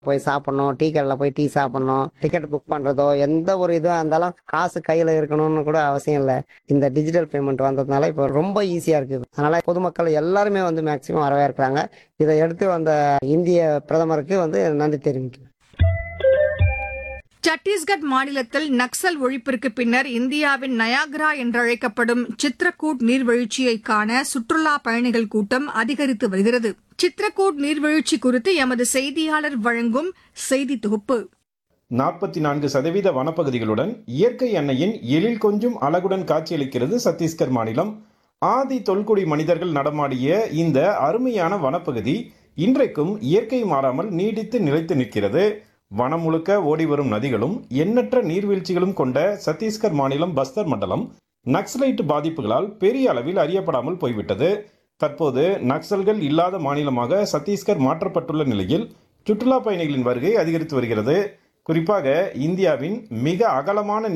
போய் சாப்பிடணும் டீ கடையில் போய் டீ சாப்பிடணும் டிக்கெட் புக் பண்ணுறதோ எந்த ஒரு இதுவாக இருந்தாலும் காசு கையில் இருக்கணும்னு கூட அவசியம் இல்லை இந்த டிஜிட்டல் பேமெண்ட் வந்ததுனால இப்போ ரொம்ப ஈஸியாக இருக்குது அதனால் பொதுமக்கள் எல்லாருமே வந்து மேக்சிமம் வரவேற்கிறாங்க இதை எடுத்து வந்த இந்திய பிரதமருக்கு வந்து நன்றி தெரிவிக்கிறேன் சத்தீஸ்கட் மாநிலத்தில் நக்சல் ஒழிப்பிற்கு பின்னர் இந்தியாவின் நயாகரா என்றழைக்கப்படும் சித்ரகூட் நீர்வீழ்ச்சியை காண சுற்றுலா பயணிகள் கூட்டம் அதிகரித்து வருகிறது சித்ரகூட் நீர்வீழ்ச்சி குறித்து எமது செய்தியாளர் வழங்கும் செய்தி தொகுப்பு நாற்பத்தி நான்கு சதவீத வனப்பகுதிகளுடன் இயற்கை எண்ணெயின் எழில் கொஞ்சும் அழகுடன் காட்சியளிக்கிறது சத்தீஸ்கர் மாநிலம் ஆதி தொல்குடி மனிதர்கள் நடமாடிய இந்த அருமையான வனப்பகுதி இன்றைக்கும் இயற்கை மாறாமல் நீடித்து நிலைத்து நிற்கிறது வனம் முழுக்க ஓடி வரும் நதிகளும் எண்ணற்ற நீர்வீழ்ச்சிகளும் கொண்ட சத்தீஸ்கர் மாநிலம் பஸ்தர் மண்டலம் நக்சலைட் பாதிப்புகளால் பெரிய அளவில் அறியப்படாமல் போய்விட்டது தற்போது நக்சல்கள் இல்லாத மாநிலமாக சத்தீஸ்கர் மாற்றப்பட்டுள்ள நிலையில் சுற்றுலா பயணிகளின் வருகை அதிகரித்து வருகிறது குறிப்பாக இந்தியாவின் மிக அகலமான